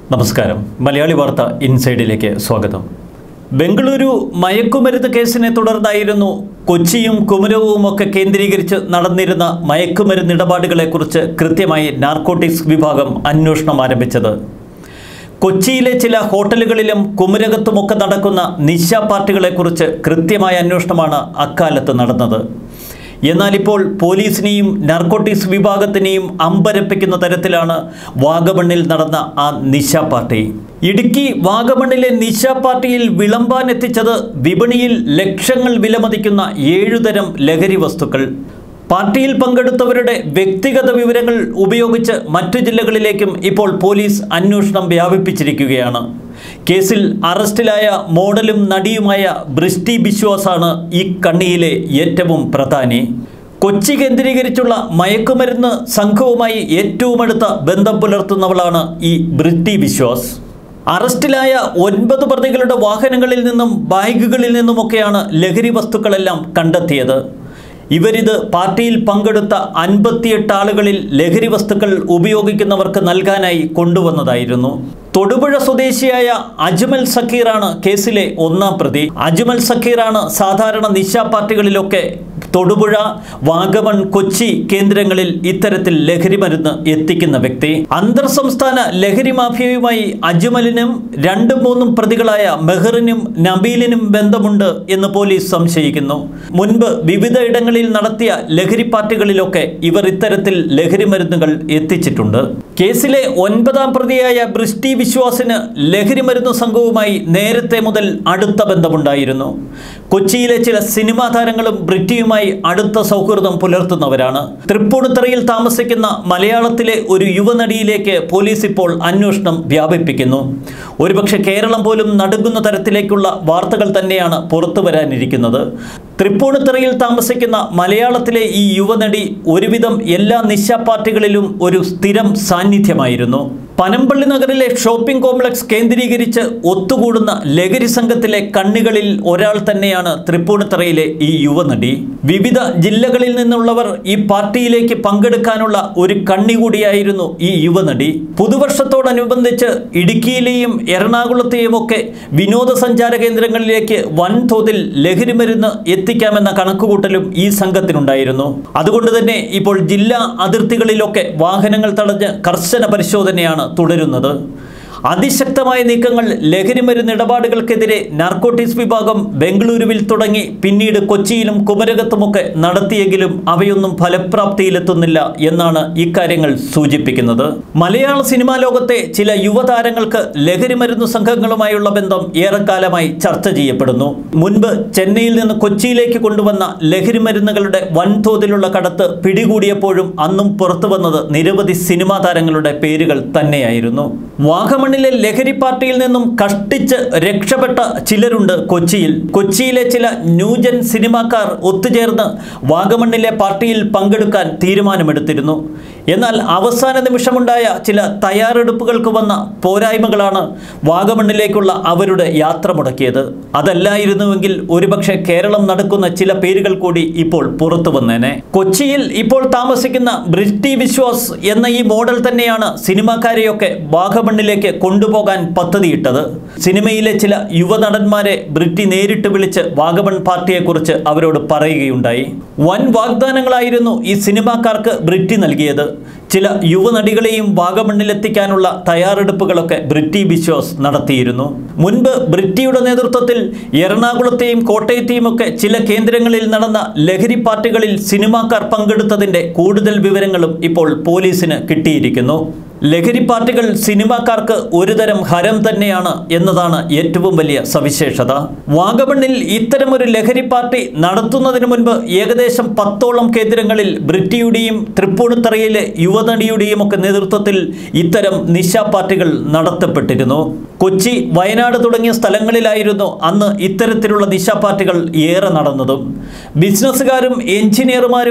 നമസ്കാരം മലയാളി വാർത്ത ഇൻസൈഡിലേക്ക് സ്വാഗതം ബംഗളൂരു മയക്കുമരുന്ന് കേസിനെ തുടർന്നായിരുന്നു കൊച്ചിയും കുമരവും ഒക്കെ കേന്ദ്രീകരിച്ച് നടന്നിരുന്ന മയക്കുമരുന്ന് ഇടപാടുകളെക്കുറിച്ച് കൃത്യമായി നാർക്കോട്ടിക്സ് വിഭാഗം അന്വേഷണം ആരംഭിച്ചത് കൊച്ചിയിലെ ചില ഹോട്ടലുകളിലും കുമരകത്തുമൊക്കെ നടക്കുന്ന നിശ പാർട്ടികളെക്കുറിച്ച് കൃത്യമായ അന്വേഷണമാണ് അക്കാലത്ത് നടന്നത് എന്നാൽ ഇപ്പോൾ പോലീസിനെയും നാർക്കോട്ടിക്സ് വിഭാഗത്തിനെയും അമ്പരപ്പിക്കുന്ന തരത്തിലാണ് വാഗമണ്ണിൽ നടന്ന ആ നിശ പാർട്ടി ഇടുക്കി വാഗമണ്ണിലെ നിശ പാർട്ടിയിൽ വിളമ്പാൻ എത്തിച്ചത് വിപണിയിൽ ലക്ഷങ്ങൾ വിലമതിക്കുന്ന ഏഴുതരം ലഹരി വസ്തുക്കൾ പാർട്ടിയിൽ പങ്കെടുത്തവരുടെ വ്യക്തിഗത വിവരങ്ങൾ ഉപയോഗിച്ച് മറ്റു ജില്ലകളിലേക്കും ഇപ്പോൾ പോലീസ് അന്വേഷണം വ്യാപിപ്പിച്ചിരിക്കുകയാണ് കേസിൽ അറസ്റ്റിലായ മോഡലും നടിയുമായ ബ്രിസ്റ്റി ബിശ്വാസാണ് ഈ കണ്ണിയിലെ ഏറ്റവും പ്രധാനി കൊച്ചി കേന്ദ്രീകരിച്ചുള്ള മയക്കുമരുന്ന് സംഘവുമായി ഏറ്റവും അടുത്ത ബന്ധം പുലർത്തുന്നവളാണ് ഈ ബ്രിറ്റി ബിശ്വാസ് അറസ്റ്റിലായ ഒൻപത് പ്രതികളുടെ വാഹനങ്ങളിൽ നിന്നും ബാഗുകളിൽ നിന്നുമൊക്കെയാണ് ലഹരി വസ്തുക്കളെല്ലാം കണ്ടെത്തിയത് ഇവരിത് പാർട്ടിയിൽ പങ്കെടുത്ത അൻപത്തിയെട്ട് ആളുകളിൽ ലഹരി വസ്തുക്കൾ ഉപയോഗിക്കുന്നവർക്ക് നൽകാനായി കൊണ്ടുവന്നതായിരുന്നു തൊടുപുഴ സ്വദേശിയായ അജ്മൽ സക്കീറാണ് കേസിലെ ഒന്നാം പ്രതി അജ്മൽ സക്കീറാണ് സാധാരണ നിശ പാർട്ടികളിലൊക്കെ തൊടുപുഴ വാഗമൺ കൊച്ചി കേന്ദ്രങ്ങളിൽ ഇത്തരത്തിൽ ലഹരി മരുന്ന് എത്തിക്കുന്ന വ്യക്തി അന്തർ സംസ്ഥാന ലഹരി മാഫിയയുമായി അജ്മലിനും രണ്ടും മൂന്നും പ്രതികളായ മെഹറിനും നബീലിനും ബന്ധമുണ്ട് എന്ന് പോലീസ് സംശയിക്കുന്നു മുൻപ് വിവിധ ഇടങ്ങളിൽ നടത്തിയ ലഹരി പാർട്ടികളിലൊക്കെ ഇവർ ഇത്തരത്തിൽ ലഹരി മരുന്നുകൾ എത്തിച്ചിട്ടുണ്ട് കേസിലെ ഒൻപതാം പ്രതിയായ ബ്രിസ്റ്റി വിശ്വാസിന് ലഹരി മരുന്ന് സംഘവുമായി നേരത്തെ മുതൽ അടുത്ത ബന്ധമുണ്ടായിരുന്നു കൊച്ചിയിലെ ചില സിനിമാ താരങ്ങളും ബ്രിറ്റിയുമായി അടുത്ത സൗഹൃദം പുലർത്തുന്നവരാണ് തൃപ്പൂണിത്തറയിൽ താമസിക്കുന്ന മലയാളത്തിലെ ഒരു യുവനടിയിലേക്ക് പോലീസ് ഇപ്പോൾ അന്വേഷണം വ്യാപിപ്പിക്കുന്നു ഒരുപക്ഷെ കേരളം പോലും നടുങ്ങുന്ന തരത്തിലേക്കുള്ള വാർത്തകൾ തന്നെയാണ് പുറത്തു വരാനിരിക്കുന്നത് തൃപ്പൂണിത്തറയിൽ താമസിക്കുന്ന മലയാളത്തിലെ ഈ യുവനടി ഒരുവിധം എല്ലാ നിശ പാർട്ടികളിലും ഒരു സ്ഥിരം സാന്നിധ്യമായിരുന്നു പനമ്പള്ളി നഗറിലെ ഷോപ്പിംഗ് കോംപ്ലക്സ് കേന്ദ്രീകരിച്ച് ഒത്തുകൂടുന്ന ലഹരി സംഘത്തിലെ കണ്ണികളിൽ ഒരാൾ തന്നെയാണ് തൃപ്പൂണിത്തറയിലെ ഈ യുവനടി വിവിധ ജില്ലകളിൽ നിന്നുള്ളവർ ഈ പാർട്ടിയിലേക്ക് പങ്കെടുക്കാനുള്ള ഒരു കണ്ണി കൂടിയായിരുന്നു ഈ യുവനടി പുതുവർഷത്തോടനുബന്ധിച്ച് ഇടുക്കിയിലെയും എറണാകുളത്തെയും ഒക്കെ വിനോദസഞ്ചാര കേന്ദ്രങ്ങളിലേക്ക് വൻതോതിൽ ലഹരി മരുന്ന് എത്തിക്കാമെന്ന കണക്കുകൂട്ടലും ഈ സംഘത്തിനുണ്ടായിരുന്നു അതുകൊണ്ട് തന്നെ ഇപ്പോൾ ജില്ലാ അതിർത്തികളിലൊക്കെ വാഹനങ്ങൾ തടഞ്ഞ് കർശന പരിശോധനയാണ് തുടരുന്നത് അതിശക്തമായ നീക്കങ്ങൾ ലഹരിമരുന്ന് ഇടപാടുകൾക്കെതിരെ നാർക്കോട്ടിക്സ് വിഭാഗം ബംഗളൂരുവിൽ തുടങ്ങി പിന്നീട് കൊച്ചിയിലും കുമരകത്തുമൊക്കെ നടത്തിയെങ്കിലും അവയൊന്നും ഫലപ്രാപ്തിയിലെത്തുന്നില്ല എന്നാണ് ഇക്കാര്യങ്ങൾ സൂചിപ്പിക്കുന്നത് മലയാള സിനിമാ ലോകത്തെ ചില യുവതാരങ്ങൾക്ക് ലഹരിമരുന്ന് സംഘങ്ങളുമായുള്ള ബന്ധം ഏറെക്കാലമായി ചർച്ച ചെയ്യപ്പെടുന്നു മുൻപ് ചെന്നൈയിൽ നിന്ന് കൊച്ചിയിലേക്ക് കൊണ്ടുവന്ന ലഹരിമരുന്നുകളുടെ വൻതോതിലുള്ള കടത്ത് പിടികൂടിയപ്പോഴും അന്നും പുറത്തു വന്നത് നിരവധി സിനിമാ താരങ്ങളുടെ പേരുകൾ തന്നെയായിരുന്നു വാഗമണ്ണിലെ ലഹരി പാർട്ടിയിൽ നിന്നും കഷ്ടിച്ച് രക്ഷപ്പെട്ട ചിലരുണ്ട് കൊച്ചിയിൽ കൊച്ചിയിലെ ചില ന്യൂജൻ സിനിമാക്കാർ ഒത്തുചേർന്ന് വാഗമണ്ണിലെ പാർട്ടിയിൽ പങ്കെടുക്കാൻ തീരുമാനമെടുത്തിരുന്നു എന്നാൽ അവസാന നിമിഷമുണ്ടായ ചില തയ്യാറെടുപ്പുകൾക്ക് വന്ന പോരായ്മകളാണ് വാഗമണ്ണിലേക്കുള്ള അവരുടെ യാത്ര മുടക്കിയത് അതല്ലായിരുന്നുവെങ്കിൽ ഒരുപക്ഷെ കേരളം നടക്കുന്ന ചില പേരുകൾ കൂടി ഇപ്പോൾ പുറത്തു വന്നേനെ കൊച്ചിയിൽ ഇപ്പോൾ താമസിക്കുന്ന ബ്രിറ്റി വിശ്വാസ് എന്ന ഈ മോഡൽ തന്നെയാണ് സിനിമാക്കാരെയൊക്കെ വാഗമണ്ണിലേക്ക് കൊണ്ടുപോകാൻ പദ്ധതിയിട്ടത് സിനിമയിലെ ചില യുവനടന്മാരെ ബ്രിട്ടി നേരിട്ട് വിളിച്ച് വാഗമൺ പാർട്ടിയെക്കുറിച്ച് അവരോട് പറയുകയുണ്ടായി വൻ വാഗ്ദാനങ്ങളായിരുന്നു ഈ സിനിമാക്കാർക്ക് ബ്രിട്ടി നൽകിയത് ചില യുവനടികളെയും വാഗമണ്ണിലെത്തിക്കാനുള്ള തയ്യാറെടുപ്പുകളൊക്കെ ബ്രിട്ടി ബിശ്വാസ് നടത്തിയിരുന്നു മുൻപ് ബ്രിട്ടിയുടെ നേതൃത്വത്തിൽ എറണാകുളത്തെയും കോട്ടയത്തെയും ഒക്കെ ചില കേന്ദ്രങ്ങളിൽ നടന്ന ലഹരി പാർട്ടികളിൽ സിനിമാക്കാർ പങ്കെടുത്തതിൻ്റെ കൂടുതൽ വിവരങ്ങളും ഇപ്പോൾ പോലീസിന് കിട്ടിയിരിക്കുന്നു ലഹരി പാർട്ടികൾ സിനിമാക്കാർക്ക് ഒരുതരം ഹരം തന്നെയാണ് എന്നതാണ് ഏറ്റവും വലിയ സവിശേഷത വാഗമണ്ണിൽ ഇത്തരമൊരു ലഹരി പാർട്ടി നടത്തുന്നതിന് മുൻപ് ഏകദേശം പത്തോളം കേന്ദ്രങ്ങളിൽ ബ്രിട്ടിയുടെയും തൃപ്പൂണിത്തറയിലെ യുവനടിയുടെയും ഒക്കെ നേതൃത്വത്തിൽ ഇത്തരം നിശ പാർട്ടികൾ നടത്തപ്പെട്ടിരുന്നു കൊച്ചി വയനാട് തുടങ്ങിയ സ്ഥലങ്ങളിലായിരുന്നു അന്ന് ഇത്തരത്തിലുള്ള നിശ പാർട്ടികൾ ഏറെ നടന്നതും ബിസിനസ്സുകാരും എഞ്ചിനീയർമാരും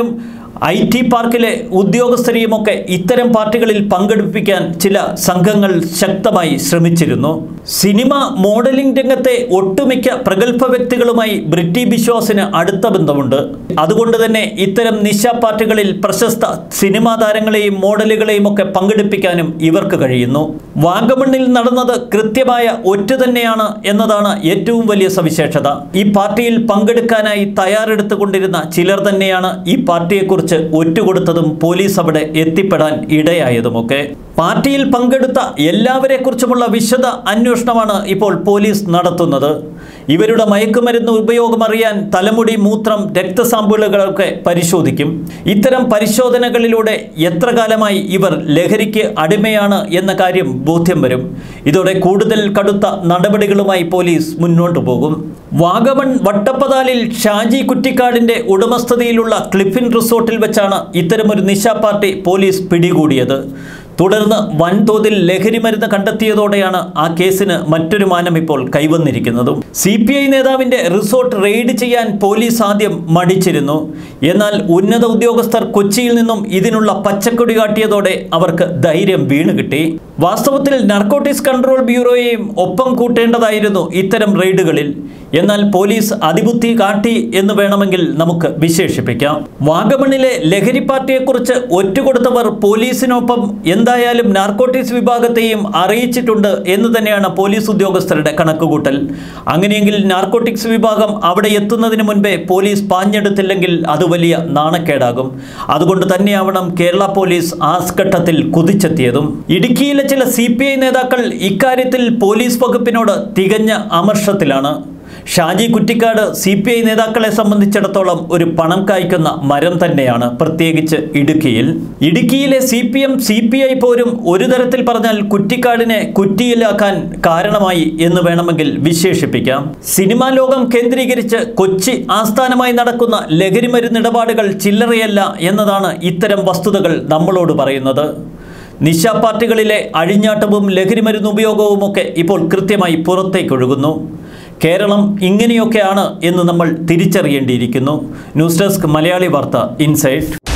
ഐ ടി പാർക്കിലെ ഉദ്യോഗസ്ഥരെയുമൊക്കെ ഇത്തരം പാർട്ടികളിൽ പങ്കെടുപ്പിക്കാൻ ചില സംഘങ്ങൾ ശക്തമായി ശ്രമിച്ചിരുന്നു സിനിമ മോഡലിംഗ് രംഗത്തെ ഒട്ടുമിക്ക പ്രഗത്ഭ വ്യക്തികളുമായി ബ്രിട്ടി ബിശ്വാസിന് അടുത്ത ബന്ധമുണ്ട് അതുകൊണ്ട് തന്നെ ഇത്തരം നിശ പാർട്ടികളിൽ പ്രശസ്ത സിനിമാ താരങ്ങളെയും മോഡലുകളെയും ഒക്കെ പങ്കെടുപ്പിക്കാനും ഇവർക്ക് കഴിയുന്നു വാഗമണ്ണിൽ നടന്നത് കൃത്യമായ ഒറ്റ തന്നെയാണ് എന്നതാണ് ഏറ്റവും വലിയ സവിശേഷത ഈ പാർട്ടിയിൽ പങ്കെടുക്കാനായി തയ്യാറെടുത്തുകൊണ്ടിരുന്ന ചിലർ തന്നെയാണ് ഈ പാർട്ടിയെക്കുറിച്ച് ഒറ്റുകൊടുത്തതും പോലീസ് അവിടെ എത്തിപ്പെടാൻ ഇടയായതുമൊക്കെ പാർട്ടിയിൽ പങ്കെടുത്ത എല്ലാവരെക്കുറിച്ചുമുള്ള വിശദ അന്വേഷണമാണ് ഇപ്പോൾ പോലീസ് നടത്തുന്നത് ഇവരുടെ മയക്കുമരുന്ന് ഉപയോഗം അറിയാൻ തലമുടി മൂത്രം രക്തസാമ്പിളുകളൊക്കെ പരിശോധിക്കും ഇത്തരം പരിശോധനകളിലൂടെ എത്ര കാലമായി ഇവർ ലഹരിക്ക് അടിമയാണ് എന്ന കാര്യം ബോധ്യം വരും ഇതോടെ കൂടുതൽ കടുത്ത നടപടികളുമായി പോലീസ് മുന്നോട്ടു പോകും വാഗമൺ വട്ടപ്പതാലിൽ ഷാജി കുറ്റിക്കാടിന്റെ ഉടമസ്ഥതയിലുള്ള ക്ലിഫിൻ റിസോർട്ടിൽ വെച്ചാണ് ഇത്തരമൊരു നിശാ പാർട്ടി പോലീസ് പിടികൂടിയത് തുടർന്ന് വൻതോതിൽ ലഹരി മരുന്ന് കണ്ടെത്തിയതോടെയാണ് ആ കേസിന് മറ്റൊരു മാനം ഇപ്പോൾ കൈവന്നിരിക്കുന്നതും സി പി ഐ നേതാവിന്റെ റിസോർട്ട് റെയ്ഡ് ചെയ്യാൻ പോലീസ് ആദ്യം മടിച്ചിരുന്നു എന്നാൽ ഉന്നത ഉദ്യോഗസ്ഥർ കൊച്ചിയിൽ നിന്നും ഇതിനുള്ള പച്ചക്കൊടി കാട്ടിയതോടെ അവർക്ക് ധൈര്യം വീണ് കിട്ടി വാസ്തവത്തിൽ നർക്കോട്ടിക്സ് കൺട്രോൾ ബ്യൂറോയെയും ഒപ്പം കൂട്ടേണ്ടതായിരുന്നു ഇത്തരം റെയ്ഡുകളിൽ എന്നാൽ പോലീസ് അതിബുദ്ധി കാട്ടി എന്ന് വേണമെങ്കിൽ നമുക്ക് വിശേഷിപ്പിക്കാം വാഗമണിലെ ലഹരി പാർട്ടിയെക്കുറിച്ച് ഒറ്റുകൊടുത്തവർ പോലീസിനൊപ്പം എന്തായാലും നാർക്കോട്ടിക്സ് വിഭാഗത്തെയും അറിയിച്ചിട്ടുണ്ട് എന്ന് തന്നെയാണ് പോലീസ് ഉദ്യോഗസ്ഥരുടെ കണക്കുകൂട്ടൽ അങ്ങനെയെങ്കിൽ നാർക്കോട്ടിക്സ് വിഭാഗം അവിടെ എത്തുന്നതിന് മുൻപേ പോലീസ് പാഞ്ഞെടുത്തില്ലെങ്കിൽ അത് വലിയ നാണക്കേടാകും അതുകൊണ്ട് തന്നെയാവണം കേരള പോലീസ് ആ ഘട്ടത്തിൽ കുതിച്ചെത്തിയതും ഇടുക്കിയിലെ ചില സി നേതാക്കൾ ഇക്കാര്യത്തിൽ പോലീസ് വകുപ്പിനോട് തികഞ്ഞ അമർഷത്തിലാണ് Shaji Kuttikkad C P I നേതാക്കളെ സംബന്ധിച്ചിടത്തോളം ഒരു പണം കായ്ക്കുന്ന മരം തന്നെയാണ് പ്രത്യേകിച്ച് ഇടുക്കിയിൽ ഇടുക്കിയിലെ C P M C P I പോരും ഒരു തരത്തിൽ പറഞ്ഞാൽ കുറ്റിക്കാടിനെ കുറ്റിയിലാക്കാൻ കാരണമായി എന്ന് വേണമെങ്കിൽ വിശേഷിപ്പിക്കാം സിനിമാ ലോകം കേന്ദ്രീകരിച്ച് കൊച്ചി ആസ്ഥാനമായി നടക്കുന്ന ലഹരി മരുന്നിടപാടുകൾ ചില്ലറയല്ല എന്നതാണ് ഇത്തരം വസ്തുതകൾ നമ്മളോട് പറയുന്നത് നിശാ പാർട്ടികളിലെ അഴിഞ്ഞാട്ടവും ലഹരിമരുന്ന് ഉപയോഗവും ഒക്കെ ഇപ്പോൾ കൃത്യമായി പുറത്തേക്കൊഴുകുന്നു കേരളം ഇങ്ങനെയൊക്കെയാണ് എന്ന് നമ്മൾ തിരിച്ചറിയേണ്ടിയിരിക്കുന്നു ന്യൂസ് ഡെസ്ക് മലയാളി വാർത്ത ഇൻസൈറ്റ്